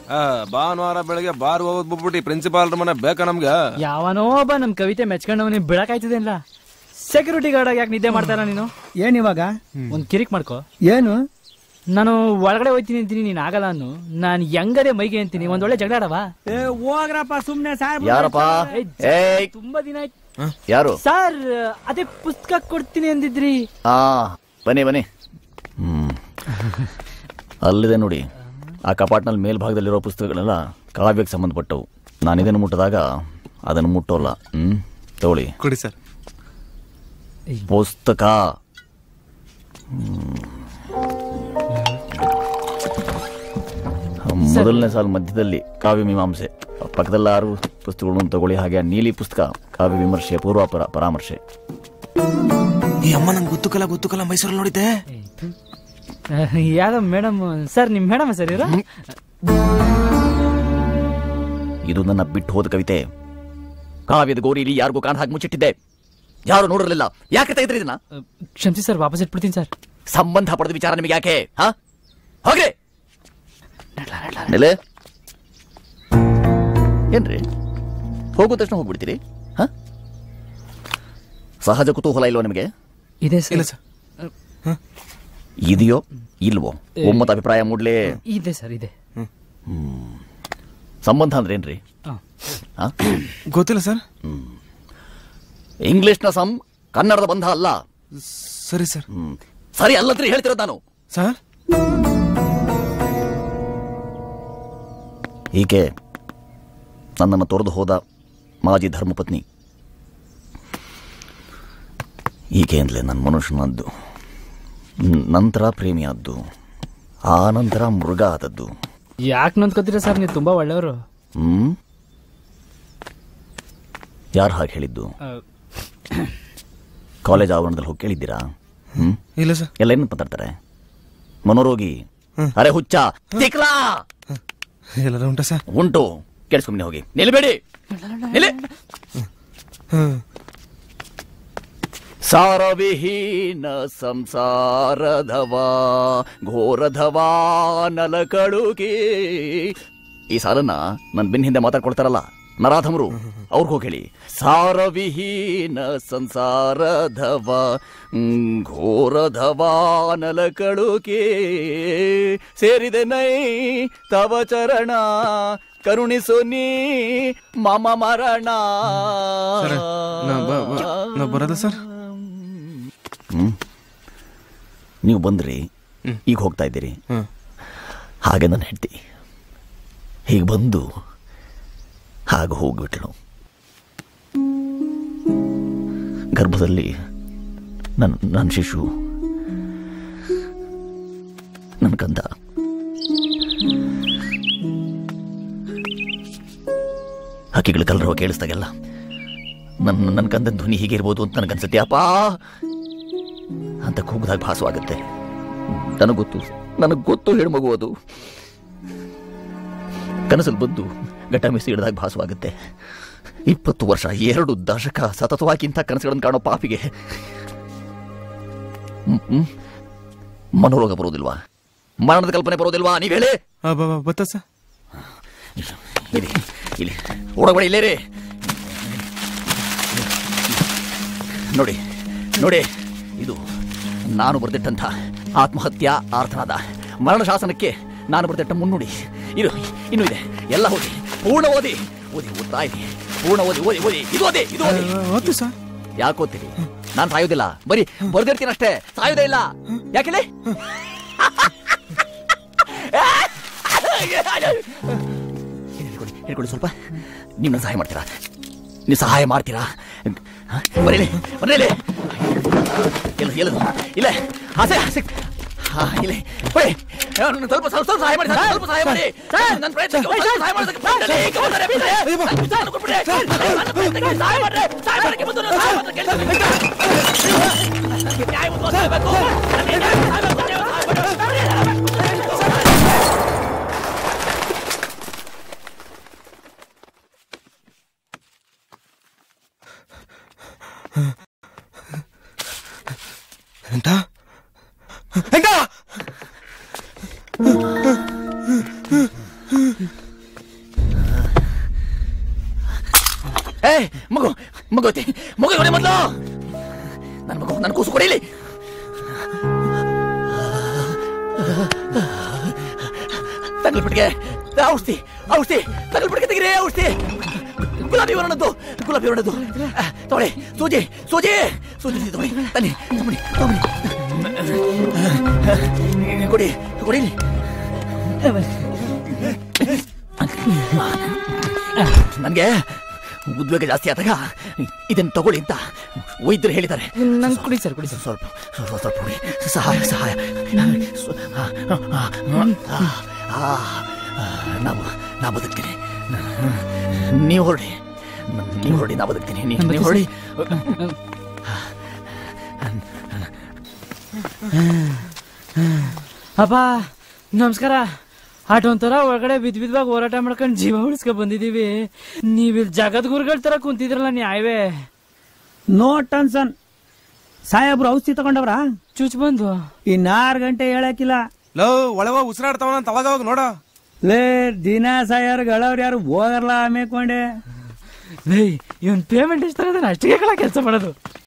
ಆ, ಭಾನುವಾರ ಬೆಳಗ್ಗೆ ಬಾರ್ ಹೋಗೋದ್ ಬಿಟ್ಬಿಟ್ಟು ಪ್ರಿನ್ಸಿಪಾಲ್ ಮನೆ ಬೇಕಾ ನಮ್ಗ ಯಾವನೋ ಒಬ್ಬ ನಮ್ ಕವಿತೆ ಮೆಚ್ಕೊಂಡವನಿ ಬಿಡಕಾಯ್ತದೇನ್ಲ ಸೆಕ್ಯೂರಿಟಿ ಗಾರ್ಡ್ ಆಗಿ ಯಾಕೆ ನಿದ್ದೆ ಮಾಡ್ತಾರ ನೀನು ಏನ್ ಇವಾಗ ಒಂದ್ ಕಿರಿಕ್ ಮಾಡ್ಕೋ ಏನು ನಾನು ಒಳಗಡೆ ಹೋಯ್ತೀನಿ ಅಂತೀನಿ ನೀನ್ ಆಗಲ್ಲ ಅನ್ನು ನಾನ್ ಹೆಂಗದೆ ಮೈಗೆ ಅಂತೀನಿ ಒಂದ್ ಒಳ್ಳೆ ಜಗಳ ಆಡವಾ ಹೋಗ್ರಪ್ಪ ಸುಮ್ನೆ ಸಾರ್ ಯಾರಪ್ಪ ಏಯ್ ತುಂಬಾ ದಿನ ಆಯ್ತು ಯಾರು ಸರ್ ಅದೇ ಪುಸ್ತಕ ಕೊಡ್ತೀನಿ ಅಂದಿದ್ರಿ ಆ ಬನ್ನಿ ಬನ್ನಿ ಹ್ಮ್ ಅಲ್ಲಿದೆ ನೋಡಿ ಆ ಕಪಾಟ್ನಲ್ಲಿ ಮೇಲ್ಭಾಗದಲ್ಲಿರೋ ಪುಸ್ತಕಗಳೆಲ್ಲ ಕಾವ್ಯಕ್ಕೆ ಸಂಬಂಧಪಟ್ಟವು ನಾನು ಇದನ್ನು ಮುಟ್ಟಿದಾಗ ಅದನ್ನು ಮುಟ್ಟೋಲ್ಲ ಹ್ಮ್ ತಗೊಳ್ಳಿ ಕೊಡಿ ಸರ್ ಪುಸ್ತಕ ಹ್ಮ್. ಮೊದಲನೇ ಸಾಲ ಮಧ್ಯದಲ್ಲಿ ಕಾವ್ಯ ಮೀಮಾಂಸೆ ಪಕ್ಕದಲ್ಲಿ ಆರು ಪುಸ್ತಕಗಳನ್ನು ತಗೊಳ್ಳಿ ಹಾಗೆ ಆ ನೀಲಿ ಪುಸ್ತಕ ಕಾವ್ಯ ವಿಮರ್ಶೆ ಪೂರ್ವಾಪರ ಪರಾಮರ್ಶೆ ಈ ಅಮ್ಮ ನಂಗೆ ಗೊತ್ತುಕಲ್ಲ ಗೊತ್ತುಕಲ್ಲ ಮೈಸೂರಲ್ಲಿ ನೋಡಿದ್ದೆ ಯಾವ್ದೋ ಮೇಡಮ್ ಸರ್ ನಿಮ್ ಮೇಡಮ್ ಸರ್ ಇರೋ ಇದು ನನ್ನ ಬಿಟ್ಟು ಹೋದ ಕವಿತೆ ಕಾವ್ಯದ ಗೋರಿಲಿ ಯಾರಿಗೂ ಕಾಣ ಹಾಕಿ ಮುಚ್ಚಿಟ್ಟಿದ್ದೆ ಯಾರು ನೋಡಿರಲಿಲ್ಲ ಯಾಕೆ ತೆಗೆದ್ರಿ ಇದನ್ನ ಕ್ಷಮಿಸಿ ಸರ್ ವಾಪಸ್ ಇಟ್ಬಿಡ್ತೀನಿ ಸರ್ ಸಂಬಂಧ ಪಡೆದ ವಿಚಾರ ನಿಮಗೆ ಯಾಕೆ ಹಾ ಹೋಗ್ರಿ ನೆಲೆ ಏನ್ರಿ ಹೋಗೋ ತಕ್ಷಣ ಹೋಗ್ಬಿಡ್ತೀರಿ ಹಾ ಸಹಜ ಕುತೂಹಲ ಇಲ್ವಾ ನಿಮಗೆ ಇದೆ ಇಲ್ಲ ಸರ್ ಸರ್ ಇದೆಯೋ ಇಲ್ವೋ ಒಮ್ಮತ ಅಭಿಪ್ರಾಯ ಮೂಡ್ಲಿ ಇದೆ ಸರ್ ಇದೆ ಸಂಬಂಧ ಅಂದ್ರೆ ಏನ್ರಿ ಆ. ಹಾ ಗೊತ್ತಿಲ್ಲ ಸರ್ ಇಂಗ್ಲಿಷ್ನ ಸಂ ಕನ್ನಡದ ಬಂಧ ಅಲ್ಲ ಸರಿ ಸರ್ ಹ್ಮ್. ಸರಿ ಅಲ್ಲಂದ್ರೆ ಹೇಳ್ತಿರೋದು ನಾನು ಸರ್ ಈಕೆ ನನ್ನನ್ನು ತೊರೆದು ಹೋದ ಮಾಜಿ ಧರ್ಮಪತ್ನಿ ಈಕೆಯಿಂದಲೇ ನನ್ನ ಮನುಷ್ಯನದ್ದು ನ್- ನಂತರ ಪ್ರೇಮಿಯಾದ್ದು ಆ ನಂತರ ಮೃಗ ಆದದ್ದು ಯಾಕೆ ನೊಂದ್ಕೋತೀರಾ ಸರ್ ನೀವು ತುಂಬಾ ಒಳ್ಳೆಯವರು ಹ್ಮ್ ಯಾರು ಹಾಗೆ ಹೇಳಿದ್ದು ಕಾಲೇಜ್ ಆವರಣದಲ್ಲಿ ಹೋಗಿ ಕೇಳಿದ್ದೀರಾ ಹ್ಮ್ ಇಲ್ಲ ಸರ್ ಎಲ್ಲ ಏನು ಮಾತಾಡ್ತಾರೆ ಮನೋರೋಗಿ ಅರೆ ಹುಚ್ಚ ತಿಕ್ಲಾ ಎಲ್ಲರೂ ಉಂಟಾ ಸರ್ ಉಂಟು ಕೇಳಿಸ್ಕೊಂಬನೆ ಹೋಗಿ ನಿಲ್ಬೇಡಿ ನಿಲ್ಲಿ ಸಾರವಿಹೀನ ಸಂಸಾರಧವಾ ಘೋರಧವಾ ನಲಕಡುಗೆ ಈ ಸಾಲನ್ನ ನನ್ ಬೆನ್ನ ಹಿಂದೆ ಮಾತಾಡ್ಕೊಳ್ತಾರಲ್ಲ ನರಾಧಮರು ಅವ್ರಿಗೂ ಹೇಳಿ ಸಾರವಿಹೀನ ಸಂಸಾರಧವ ಘೋರಧವಾ ನಲಕಳುಕೆ ಸೇರಿದೆ ನೈ ತವ ಚರಣ ಕರುಣಿಸು ನೀ ಮಮ ಮರಣ ಸರ್, ನಾ ಬ- ಬ- ನಾ ಬರೋದಾ ಸರ್? ಹ್ಮ್ ನೀವು ಬಂದ್ರಿ ಈಗ ಹೋಗ್ತಾ ಇದ್ದೀರಿ ಹ್ಮ್. ಹಾಗೆ ನನ್ನ ಹೆಂಡತಿ ಹೀಗೆ ಬಂದು ಹಾಗೆ ಹೋಗ್ಬಿಟ್ಲು ಗರ್ಭದಲ್ಲಿ ನನ್ನ ನನ್ನ ಶಿಶು ನನ್ನ ಕಂದ ಹಕ್ಕಿಗಳು ಕಲರವ ಕೇಳಿಸ್ದಾಗೆಲ್ಲ ನನ್ನ ನನ್ನ ಕಂದನ ಧ್ವನಿ ಹೀಗೆ ಇರ್ಬೋದು ಅಂತ ನನಗನ್ಸುತ್ತೆ ಅಪ್ಪಾ ಅಂತ ಕೂಗಿದಾಗ ಭಾಸವಾಗುತ್ತೆ ನನಗೆ ಗೊತ್ತು ನನಗೆ ಗೊತ್ತು ಹೇಳು ಮಗು ಅದು ಕನಸಲ್ಲಿ ಬಂದು ಘಟ ಮಿಸಿ ಹಿಡಿದಾಗ ಭಾಸವಾಗುತ್ತೆ ಇಪ್ಪತ್ತು ವರ್ಷ ಎರಡು ದಶಕ ಸತತವಾಗಿ ಇಂಥ ಕನಸುಗಳನ್ನು ಕಾಣೋ ಪಾಪಿಗೆ ಹ್ಮ್, ಹ್ಮ್. ಮನೋರೋಗ ಬರೋದಿಲ್ವಾ ಮರಣದ ಕಲ್ಪನೆ ಬರೋದಿಲ್ವಾ ನೀವ್ ಹೇಳಿ ಬತ್ತ ಸರ್ ಇಲ್ಲಿ ಇಲ್ಲಿ ಒಳಗಡೆ ಇಲ್ಲೇ ರೀ ನೋಡಿ ನೋಡಿ ಇದು ನಾನು ಬರೆದಿಟ್ಟಂಥ ಆತ್ಮಹತ್ಯಾ ಆರ್ಥನಾದ ಮರಣ ಶಾಸನಕ್ಕೆ ನಾನು ಬರೆದಿಟ್ಟ ಮುನ್ನುಡಿ ಇದು ಇನ್ನೂ ಇದೆ ಎಲ್ಲ ಓದಿ ಪೂರ್ಣ ಓದಿ ಓದಿ ಓದ್ತಾ ಇದ್ದೀನಿ ಪೂರ್ಣ ಓದಿ ಓದಿ ಓದಿ ಇದು ಓದಿ ಇದು ಓದಿ ಓದ್ತು ಸರ್ ಯಾಕೆ ಓದ್ತೀರಿ ನಾನು ಸಾಯೋದಿಲ್ಲ ಬರೀ ಬರ್ದಿರ್ತೀನಿ ಅಷ್ಟೇ ಸಾಯೋದೇ ಇಲ್ಲ ಯಾಕೆ ಹೇಳ್ಕೊಡಿ ಹೇಳ್ಕೊಡಿ ಸ್ವಲ್ಪ ನೀವು ನನ್ನ ಸಹಾಯ ಮಾಡ್ತೀರಾ ನೀವು ಸಹಾಯ ಮಾಡ್ತೀರಾ ಹ? ಬರೀಲಿ ಬರೀಲಿ ಎಲ್ಲ ಎಲ್ಲ ಇಲ್ಲ ಹಾಸೆ ಹಾಸೆ ಹಾ ಇಲ್ಲ ಬರೀ ನನ್ನ ಸ್ವಲ್ಪ ಸ್ವಲ್ಪ ಸ್ವಲ್ಪ ಸಹಾಯ ಮಾಡಿ ಸ್ವಲ್ಪ ಸಹಾಯ ಮಾಡಿ ನನ್ನ ಪ್ರಯತ್ನಕ್ಕೆ ಒಂದ್ ಸ್ವಲ್ಪ ಸಹಾಯ ಮಾಡೋದಕ್ಕೆ ಬಂದಲ್ಲಿ ಕಮಲರೆ ಬಿಡ್ರಿ. ನನ್ನ ವಿಚಾರ ಕೊಟ್ಬಿಡ್ರಿ. ನನ್ನ ಪ್ರಯತ್ನಕ್ಕೆ ಸಹಾಯ ಮಾಡ್ರಿ. ಸಹಾಯ ಮಾಡಕ್ಕೆ ಬಂದು ನಾನು ಸಹಾಯ ಮಾಡ್ತಾ ಕೇಳ್ತೀನಿ. ನನಗೆ ನ್ಯಾಯವನ್ನು ಸಹಾಯ ಬೇಕು. ನನಗೆ ನ್ಯಾಯವನ್ನು ಸಹಾಯ ಬೇಕು. ನ್ಯಾಯವನ್ನು ಸಹಾಯ ಬೇಕು. ಎಂಟ ಎಂಟ ಏ ಮಗು ಮಗು ಐತಿ ಮಗು ಕೊಡಿ ಮೊದಲು ನನ್ನ ಮಗು ನನ್ನ ಕೂಸು ಕೊಡಿಲಿ ತಗಲ್ಬಿಟ್ಟಿಗೆ ಔಷಧಿ ಔಷಧಿ ತಗಲ್ಬಿಟ್ಟಿಗೆ ತೆಗಿರಿ ಔಷಧಿ ಗುಲಾಬಿ ವರ್ಣದ್ದು ಗುಲಾಬಿ ವರ್ಣದ್ದು ಆ, ತಗೊಳ್ಳಿ ಸೂಜಿ ಸೂಜಿ ಸೂಜಿ ತಗೊಳ್ಳಿ ತನ್ನಿ ತಗೊಳ್ಳಿ ತಗೊಳ್ಳಿ ಕೊಡಿ ಕೊಡಿ ನನಗೆ ಉದ್ವೇಗ ಜಾಸ್ತಿ ಆದಾಗ ಇದನ್ನು ತಗೊಳ್ಳಿ ಅಂತ ವೈದ್ಯರು ಹೇಳಿದ್ದಾರೆ ನಂಗೆ ಕುಡಿ ಸರ್ ಕುಡಿ ಸರ್ ಸ್ವಲ್ಪ ಸ್ವಲ್ಪ ಸ್ವಲ್ಪ ಕೊಡಿ ಸಹಾಯ ಸಹಾಯ ಸ್ವ- ಆ, ಆ, ಆ, ಆ, ಆ, ನಾವು ನಾ ಬದುಕ್ತೀನಿ ನೀವು ಹೊರಡಿ ನೀವು ಹೊರಡಿ ನಾ ಬದುಕ್ತೀನಿ ನೀವು ನೀವು ಹೊರಡಿ ಅಪ್ಪ ನಮಸ್ಕಾರ ಆಟ ಒಂಥರ ಒಳಗಡೆ ಬಿದ್ ಬಿದ್ವಾಗ ಹೋರಾಟ ಮಾಡ್ಕೊಂಡು ಜೀವ ಉಳಿಸ್ಕೊ ಬಂದಿದೀವಿ ನೀವಿಲ್ ಜಗದ್ಗುರುಗಳ ತರ ಕುಂತಿದ್ರಲ್ಲ ನ್ಯಾಯವೇ ನೋ ಟೆನ್ಷನ್ ಸಾಹೇಬ್ರು ಔಷಧಿ ತಗೊಂಡವ್ರ ಚುಚ್ ಬಂದು ಇನ್ನ ಆರು ಗಂಟೆ ಹೇಳಕ್ಕಿಲ್ಲ ಲೋ ಒಳಗ ಉಸಿರಾಡ್ತಾವನಂತ ಅವಾಗ ಅವಾಗ ನೋಡ ಲೇ ದಿನ ಸಾಯರ್ ಗಳವ್ರು ಯಾರು ಹೋಗಲ್ಲ ಆಮೇಕೊಂಡೆ ಲೇ ಇವನ್ ಪೇಮೆಂಟ್ ಎಷ್ಟು ಅಷ್ಟಿಗೆ ಕೆಲಸ ಮಾಡೋದು